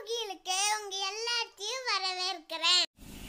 சமையலுக்கு உங்க எல்லாத்தையும் வரவேற்கிறேன்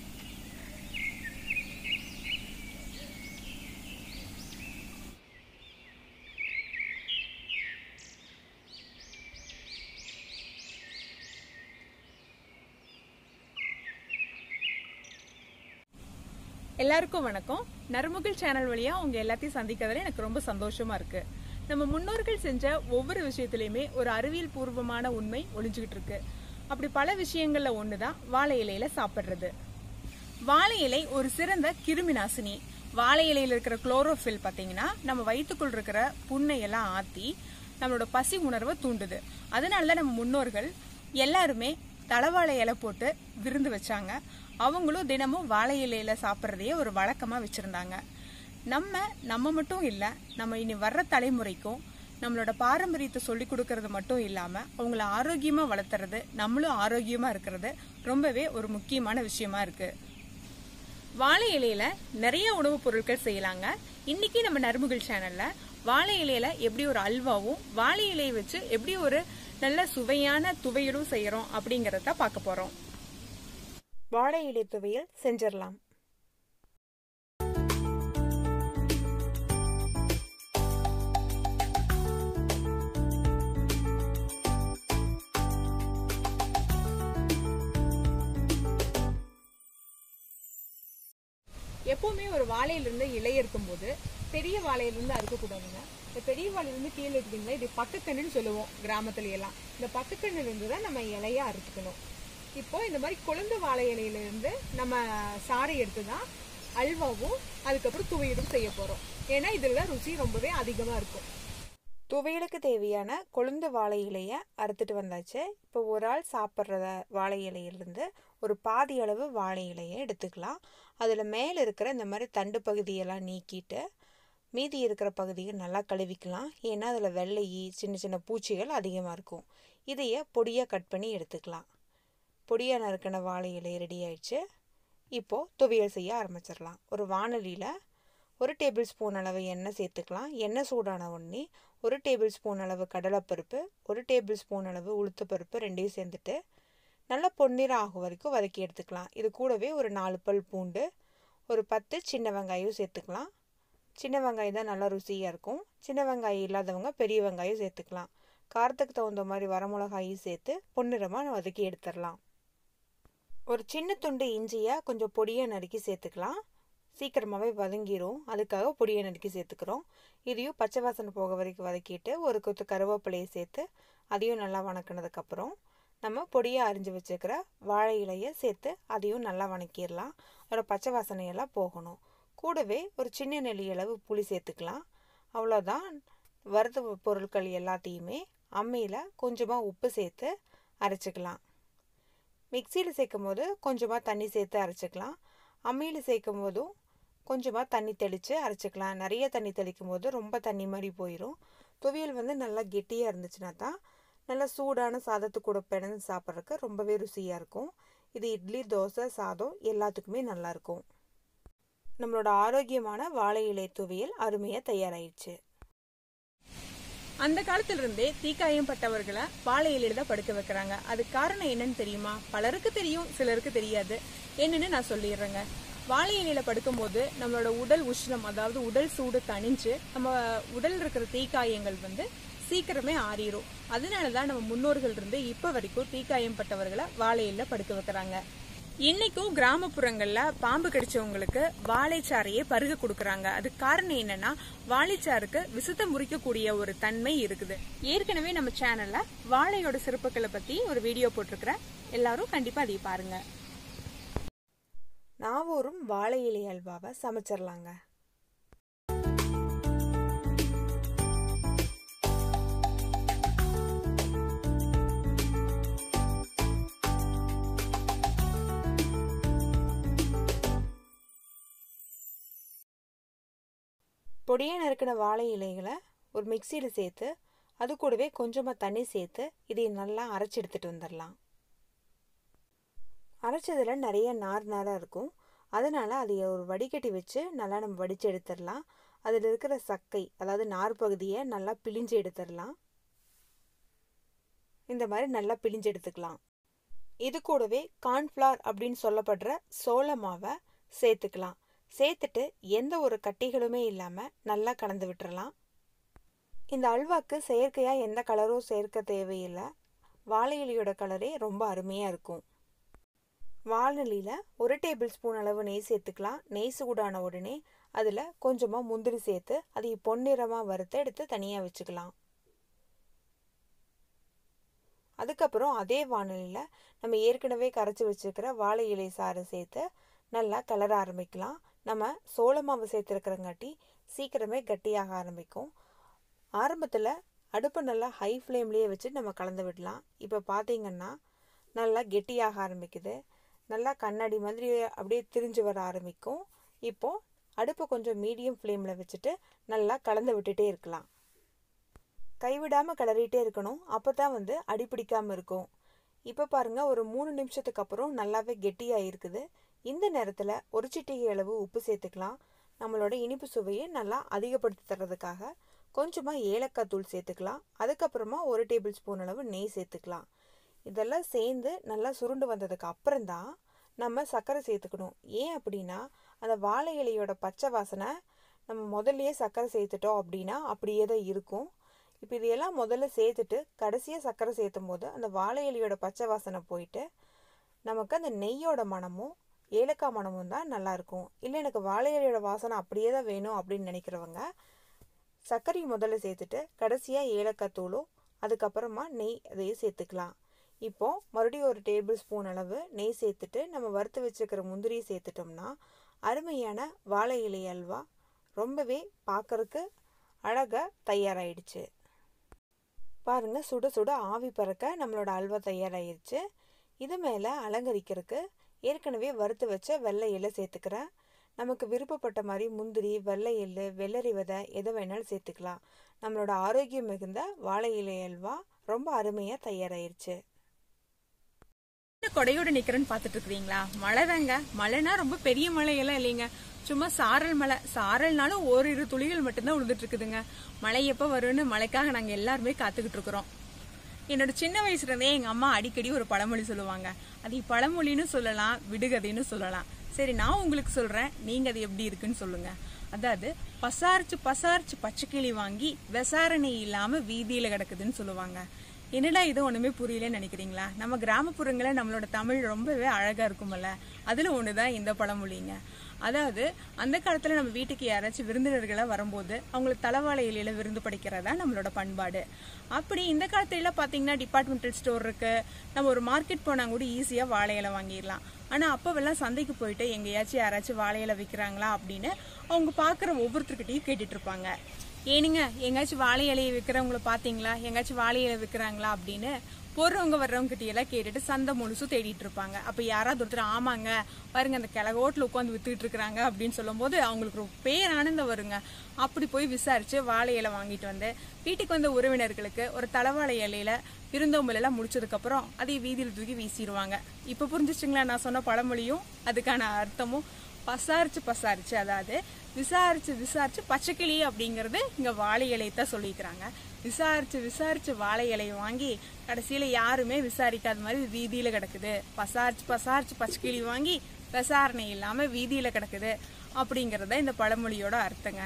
எல்லாருக்கும் வணக்கம் நறுமுகில் சேனல் வழியா உங்க எல்லாத்தையும் சந்திக்கிறதுல எனக்கு ரொம்ப சந்தோஷமா இருக்கு நம்ம முன்னோர்கள் செஞ்ச ஒவ்வொரு விஷயத்திலயுமே ஒரு அறிவியல் பூர்வமான உண்மை ஒளிஞ்சுகிட்டு இருக்கு அப்படி பல விஷயங்கள்ல ஒண்ணுதான் வாழை இலையில சாப்பிடுறது வாழை இலை ஒரு சிறந்த கிருமி நாசினி வாழை இலையில இருக்கிற குளோரோஃபில் பாத்தீங்கன்னா நம்ம வயிற்றுக்குள் இருக்கிற புண்ணை எல்லாம் ஆத்தி நம்மளோட பசி உணர்வை தூண்டுது அதனால தான் நம்ம முன்னோர்கள் எல்லாருமே தலவாழை இலை போட்டு விருந்து வச்சாங்க அவங்களும் தினமும் வாழை இலையில சாப்பிட்றதையே ஒரு வழக்கமா வச்சிருந்தாங்க நம்ம நம்ம மட்டும் இல்ல நம்ம இனி வர்ற தலைமுறைக்கும் நம்மளோட பாரம்பரியத்தை சொல்லி கொடுக்கறது மட்டும் இல்லாம அவங்கள ஆரோக்கியமா வளர்த்துறது நம்மளும் ஆரோக்கியமா இருக்கிறது ரொம்பவே ஒரு முக்கியமான விஷயமா இருக்கு வாழை இலையில நிறைய உணவுப் பொருட்கள் செய்யலாங்க இன்னைக்கு நம்ம நறுமுகில் சேனல்ல வாழை இலையில எப்படி ஒரு அல்வாவும் வாழை இலையை வச்சு எப்படி ஒரு நல்ல சுவையான துவையலும் செய்யறோம் அப்படிங்கறத பார்க்க போறோம் வாழை இலை துவையல் செஞ்சிடலாம் எப்பவுமே ஒரு வாழையிலிருந்து இலை இருக்கும்போது பெரிய வாழையிலிருந்து அறுக்கக்கூடாதுங்க இந்த பெரிய வாழையிலிருந்து கீழே இருக்குதுங்களா இது பக்கக்கண்ணுன்னு சொல்லுவோம் கிராமத்துல எல்லாம் இந்த பக்கக்கண்ணுல இருந்து தான் நம்ம இலையா அறுத்துக்கணும் இப்போ இந்த மாதிரி கொழுந்து வாழை இலையில இருந்து நம்ம சாறை எடுத்து தான் அல்வாவும் அதுக்கப்புறம் துவையலும் செய்ய போறோம் ஏன்னா இதுல ருசி ரொம்பவே அதிகமா இருக்கும் துவையலுக்கு தேவையான கொழுந்து வாழை இலையை அறுத்துட்டு வந்தாச்சு இப்போ ஒரு ஆள் சாப்பிட்ற வாழை இலையிலிருந்து ஒரு பாதி அளவு வாழை இலையை எடுத்துக்கலாம் அதில் மேலே இருக்கிற இந்த மாதிரி தண்டு பகுதியெல்லாம் நீக்கிட்டு மீதி இருக்கிற பகுதியை நல்லா கழுவிக்கலாம் ஏன்னா அதில் வெள்ளை ஈ சின்ன சின்ன பூச்சிகள் அதிகமாக இருக்கும் இதையே பொடியாக கட் பண்ணி எடுத்துக்கலாம் பொடியாக நறுக்கின வாழை இலை ரெடி ஆயிடுச்சு இப்போது துவையல் செய்ய ஆரம்பிச்சிடலாம் ஒரு வானலியில் ஒரு டேபிள் ஸ்பூன் அளவு எண்ணெய் சேர்த்துக்கலாம் எண்ணெய் சூடான உடனே ஒரு டேபிள் ஸ்பூன் அளவு கடலைப்பருப்பு ஒரு டேபிள் ஸ்பூன் அளவு உளுத்தப்பருப்பு ரெண்டையும் சேர்ந்துட்டு நல்லா பொன்னிறம் ஆகும் வரைக்கும் வதக்கி எடுத்துக்கலாம் இது கூடவே ஒரு நாலு பல் பூண்டு ஒரு பத்து சின்ன வெங்காயம் சேர்த்துக்கலாம் சின்ன வெங்காயம் தான் நல்லா ருசியாக இருக்கும் சின்ன வெங்காயம் இல்லாதவங்க பெரிய வெங்காயம் சேர்த்துக்கலாம் காரத்துக்கு தகுந்த மாதிரி வரமிளகாயும் சேர்த்து பொன்னிறமாக வதக்கி எடுத்துடலாம் ஒரு சின்ன துண்டு இஞ்சியை கொஞ்சம் பொடியாக நறுக்கி சேர்த்துக்கலாம் சீக்கிரமாகவே வதங்கிரும் அதுக்காக பொடியை நறுக்கி சேர்த்துக்கிறோம் இதையும் பச்சை வாசனை போக வரைக்கும் வதக்கிட்டு ஒரு கொத்து கருவேப்பிலையை சேர்த்து அதையும் நல்லா வணக்கினதுக்கப்புறம் நம்ம பொடியை அரிஞ்சு வச்சுக்கிற வாழை இலையை சேர்த்து அதையும் நல்லா வணக்கிடலாம் அதோட பச்சை வாசனையெல்லாம் போகணும் கூடவே ஒரு சின்ன நெல்லி அளவு புளி சேர்த்துக்கலாம் அவ்வளோதான் வறுத்த பொருட்கள் எல்லாத்தையுமே அம்மியில் கொஞ்சமாக உப்பு சேர்த்து அரைச்சிக்கலாம் மிக்சியில் சேர்க்கும் போது கொஞ்சமாக தண்ணி சேர்த்து அரைச்சிக்கலாம் அம்மியில் சேர்க்கும் போதும் கொஞ்சமாக தண்ணி தெளித்து அரைச்சிக்கலாம் நிறைய தண்ணி தெளிக்கும் போது ரொம்ப தண்ணி மாதிரி போயிடும் துவையல் வந்து நல்லா கெட்டியாக இருந்துச்சுன்னா தான் நல்லா சூடான சாதத்து கூட பிணைந்து சாப்பிட்றதுக்கு ரொம்பவே ருசியாக இருக்கும் இது இட்லி தோசை சாதம் எல்லாத்துக்குமே நல்லாயிருக்கும் நம்மளோட ஆரோக்கியமான வாழை இலை துவையல் அருமையாக தயாராகிடுச்சு அந்த காலத்துல இருந்தே தீக்காயம் பட்டவர்களை வாழை இலையில தான் படுக்க வைக்கிறாங்க அது காரணம் என்னன்னு தெரியுமா பலருக்கு தெரியும் சிலருக்கு தெரியாது என்னன்னு நான் சொல்லிடுறேங்க வாழை இலையில படுக்கும்போது நம்மளோட உடல் உஷ்ணம் அதாவது உடல் சூடு தணிஞ்சு நம்ம உடல் இருக்கிற தீக்காயங்கள் வந்து சீக்கிரமே ஆறிடும் அதனாலதான் நம்ம முன்னோர்கள் இருந்து இப்ப வரைக்கும் தீக்காயம் பட்டவர்களை வாழை இலையில படுக்க வைக்கிறாங்க இன்னைக்கும் கிராமப்புறங்கள்ல பாம்பு கடிச்சவங்களுக்கு வாழைச்சாறையே பருக கொடுக்கறாங்க அதுக்கு காரணம் என்னன்னா வாழைச்சாருக்கு விசுத்த முறிக்கக்கூடிய ஒரு தன்மை இருக்குது ஏற்கனவே நம்ம சேனல்ல வாழையோட சிறப்புகளை பத்தி ஒரு வீடியோ போட்டிருக்கிறேன் எல்லாரும் கண்டிப்பா அதை பாருங்க நாவூரும் வாழை இலை அல்வாவை சமைச்சிடலாங்க பொடியை நறுக்கின வாழை இலைகளை ஒரு மிக்சியில் சேர்த்து அது கூடவே கொஞ்சமாக தண்ணி சேர்த்து இதை நல்லா அரைச்சி எடுத்துகிட்டு வந்துடலாம் அரைச்சதில் நிறைய நார் நாராக இருக்கும் அதனால் அதை ஒரு வடிகட்டி வச்சு நல்லா நம்ம வடித்து எடுத்துடலாம் அதில் இருக்கிற சக்கை அதாவது நார் பகுதியை நல்லா பிழிஞ்சு எடுத்துடலாம் இந்த மாதிரி நல்லா பிழிஞ்சு எடுத்துக்கலாம் இது கூடவே கார்ன்ஃப்ளார் அப்படின்னு சொல்லப்படுற சோள மாவை சேர்த்துக்கலாம் சேர்த்துட்டு எந்த ஒரு கட்டிகளுமே இல்லாமல் நல்லா கலந்து விட்டுறலாம் இந்த அல்வாக்கு செயற்கையாக எந்த கலரும் சேர்க்க தேவையில்லை வாழை இலையோட கலரே ரொம்ப அருமையாக இருக்கும் வாழலியில் ஒரு டேபிள் ஸ்பூன் அளவு நெய் சேர்த்துக்கலாம் நெய் சூடான உடனே அதில் கொஞ்சமாக முந்திரி சேர்த்து அதை பொன்னிறமாக வறுத்து எடுத்து தனியாக வச்சுக்கலாம் அதுக்கப்புறம் அதே வானலியில் நம்ம ஏற்கனவே கரைச்சி வச்சுருக்கிற வாழை இலை சாறு சேர்த்து நல்லா கிளற ஆரம்பிக்கலாம் நம்ம சோள மாவு சேர்த்துருக்கிறங்காட்டி சீக்கிரமே கட்டியாக ஆரம்பிக்கும் ஆரம்பத்தில் அடுப்பை நல்லா ஹை ஃப்ளேம்லேயே வச்சு நம்ம கலந்து விடலாம் இப்போ பார்த்தீங்கன்னா நல்லா கெட்டியாக ஆரம்பிக்குது நல்லா கண்ணாடி மாதிரி அப்படியே திரிஞ்சு வர ஆரம்பிக்கும் இப்போது அடுப்பை கொஞ்சம் மீடியம் ஃப்ளேமில் வச்சுட்டு நல்லா கலந்து விட்டுட்டே இருக்கலாம் கைவிடாமல் கிளறிட்டே இருக்கணும் அப்போ தான் வந்து அடிப்பிடிக்காமல் இருக்கும் இப்போ பாருங்கள் ஒரு மூணு நிமிஷத்துக்கு அப்புறம் நல்லாவே கெட்டியாக இருக்குது இந்த நேரத்தில் ஒரு சிட்டிகை அளவு உப்பு சேர்த்துக்கலாம் நம்மளோட இனிப்பு சுவையை நல்லா அதிகப்படுத்தி தர்றதுக்காக கொஞ்சமாக ஏலக்காய் தூள் சேர்த்துக்கலாம் அதுக்கப்புறமா ஒரு டேபிள் ஸ்பூன் அளவு நெய் சேர்த்துக்கலாம் இதெல்லாம் சேர்ந்து நல்லா சுருண்டு வந்ததுக்கு அப்புறம்தான் நம்ம சர்க்கரை சேர்த்துக்கணும் ஏன் அப்படின்னா அந்த வாழை இலையோட பச்சை வாசனை நம்ம முதல்லையே சர்க்கரை சேர்த்துட்டோம் அப்படின்னா அப்படியே தான் இருக்கும் இப்போ இதையெல்லாம் முதல்ல சேர்த்துட்டு கடைசியாக சர்க்கரை சேர்த்தும் போது அந்த வாழை இலையோட பச்சை வாசனை போயிட்டு நமக்கு அந்த நெய்யோட மனமும் ஏலக்காய் மனமும் தான் நல்லாயிருக்கும் இல்லை எனக்கு வாழை இலையோட வாசனை அப்படியே தான் வேணும் அப்படின்னு நினைக்கிறவங்க சர்க்கரை முதல்ல சேர்த்துட்டு கடைசியாக ஏலக்காய் தூளும் அதுக்கப்புறமா நெய் அதையும் சேர்த்துக்கலாம் இப்போது மறுபடியும் ஒரு டேபிள் ஸ்பூன் அளவு நெய் சேர்த்துட்டு நம்ம வறுத்து வச்சுருக்கிற முந்திரியை சேர்த்துட்டோம்னா அருமையான வாழை இலை அல்வா ரொம்பவே பார்க்கறக்கு அழகாக தயாராகிடுச்சு பாருங்கள் சுட சுட ஆவி பறக்க நம்மளோட அல்வா தயாராகிடுச்சு இது மேலே அலங்கரிக்கிறதுக்கு ஏற்கனவே வறுத்து வச்ச வெள்ளை எள்ளை சேர்த்துக்கிறேன் நமக்கு விருப்பப்பட்ட மாதிரி முந்திரி வெள்ளை எள்ளு வெள்ளரி விதை எதை வேணாலும் சேர்த்துக்கலாம் நம்மளோட ஆரோக்கியம் மிகுந்த வாழை இலை அல்வா ரொம்ப அருமையாக தயாராகிருச்சு கொடையோட நிக்கிறேன்னு பாத்துட்டு இருக்கிறீங்களா மழை தாங்க மழைனா ரொம்ப பெரிய மழையெல்லாம் இல்லைங்க சும்மா சாரல் மழை சாரல்னாலும் ஓரிரு துளிகள் மட்டும்தான் விழுந்துட்டு இருக்குதுங்க மழை எப்ப வரும்னு மழைக்காக நாங்க எல்லாருமே காத்துக்கிட்டு இருக்கிறோம் என்னோட சின்ன வயசுல இருந்தே எங்க அம்மா அடிக்கடி ஒரு பழமொழி சொல்லுவாங்க அது பழமொழின்னு சொல்லலாம் விடுகதைன்னு சொல்லலாம் சரி நான் உங்களுக்கு சொல்றேன் நீங்க அது எப்படி இருக்குன்னு சொல்லுங்க அதாவது பசாரிச்சு பசாரிச்சு பச்சைக்கிளி வாங்கி விசாரணை இல்லாம வீதியில கிடக்குதுன்னு சொல்லுவாங்க என்னடா இது ஒண்ணுமே புரியலன்னு நினைக்கிறீங்களா நம்ம கிராமப்புறங்களில் நம்மளோட தமிழ் ரொம்பவே அழகா இருக்குமல்ல அதுல ஒண்ணுதான் இந்த பழமொழிங்க அதாவது அந்த காலத்துல நம்ம வீட்டுக்கு யாராச்சும் விருந்தினர்களா வரும்போது அவங்களுக்கு தலைவாழை இலையில விருந்து படைக்கிறதா நம்மளோட பண்பாடு அப்படி இந்த காலத்துல பாத்தீங்கன்னா டிபார்ட்மெண்டல் ஸ்டோர் இருக்கு நம்ம ஒரு மார்க்கெட் போனா கூட ஈஸியா வாழை இலை வாங்கிடலாம் ஆனா அப்பவெல்லாம் சந்தைக்கு போயிட்டு எங்கேயாச்சும் யாராச்சும் வாழை இலை விற்கிறாங்களா அப்படின்னு அவங்க பாக்குற ஒவ்வொருத்தர்கிட்டயும் கேட்டுட்டு இருப்பாங்க ஏனுங்க எங்காச்சும் வாழை இலையை விற்கிறவங்கள பாத்தீங்களா எங்காச்சும் வாழை இலை விற்கிறாங்களா அப்படின்னு போறவங்க வர்றவங்க கிட்ட எல்லாம் கேட்டுட்டு சந்தை முழுசும் தேடிட்டு இருப்பாங்க அப்ப யாராவது ஒருத்தர் ஆமாங்க பாருங்க அந்த கிழகோட்டில் உட்காந்து வித்துக்கிட்டு இருக்கிறாங்க அப்படின்னு சொல்லும்போது அவங்களுக்கு ஒரு பேர் ஆனந்தம் வருங்க அப்படி போய் விசாரிச்சு வாழை இலை வாங்கிட்டு வந்து வீட்டுக்கு வந்த உறவினர்களுக்கு ஒரு தலைவாழை இலையில விருந்தோம்பல் எல்லாம் முடிச்சதுக்கு அப்புறம் அதை வீதியில் தூக்கி வீசிடுவாங்க இப்ப புரிஞ்சிச்சுங்களா நான் சொன்ன பழமொழியும் அதுக்கான அர்த்தமும் பசாரிச்சு பசாரிச்சு அதாவது விசாரிச்சு விசாரிச்சு பச்சைக்கிளி அப்படிங்கறது இங்க வாழை இலையை தான் சொல்லிக்கிறாங்க விசாரிச்சு விசாரிச்சு வாழை இலையை வாங்கி கடைசியில யாருமே விசாரிக்காத மாதிரி வீதியில கிடக்குது பசாரிச்சு பசாரிச்சு பச்சைக்கிளி வாங்கி விசாரணை இல்லாம வீதியில கிடக்குது அப்படிங்கறத இந்த பழமொழியோட அர்த்தங்க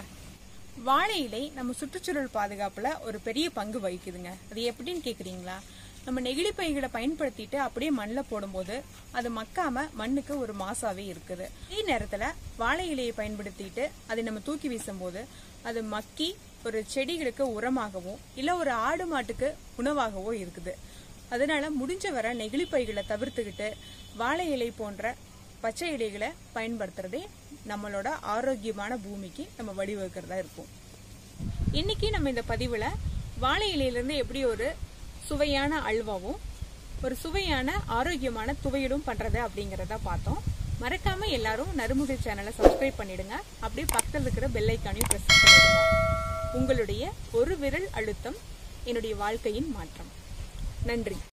வாழை இலை நம்ம சுற்றுச்சூழல் பாதுகாப்புல ஒரு பெரிய பங்கு வகிக்குதுங்க அது எப்படின்னு கேக்குறீங்களா நம்ம நெகிழி பைகளை பயன்படுத்திட்டு அப்படியே மண்ணில் போடும்போது அது மக்காம மண்ணுக்கு ஒரு மாசாவே இருக்குது அதே நேரத்துல வாழை இலையை பயன்படுத்திட்டு அதை நம்ம தூக்கி வீசும்போது அது மக்கி ஒரு செடிகளுக்கு உரமாகவும் இல்ல ஒரு ஆடு மாட்டுக்கு உணவாகவோ இருக்குது அதனால முடிஞ்ச வரை நெகிழி பைகளை தவிர்த்துக்கிட்டு வாழை இலை போன்ற பச்சை இலைகளை பயன்படுத்துறதே நம்மளோட ஆரோக்கியமான பூமிக்கு நம்ம வழிவகுக்கிறதா இருக்கும் இன்னைக்கு நம்ம இந்த பதிவுல வாழை இலையிலிருந்து எப்படி ஒரு சுவையான அல்வாவும் ஒரு சுவையான ஆரோக்கியமான துவையலும் பண்றது அப்படிங்கறத பார்த்தோம் மறக்காம எல்லாரும் நறுமுகை சேனலை சப்ஸ்கிரைப் பண்ணிடுங்க அப்படியே பக்கத்தில் இருக்கிற பெல் ஐக்கானையும் பிரஸ் பண்ணிடுங்க உங்களுடைய ஒரு விரல் அழுத்தம் என்னுடைய வாழ்க்கையின் மாற்றம் நன்றி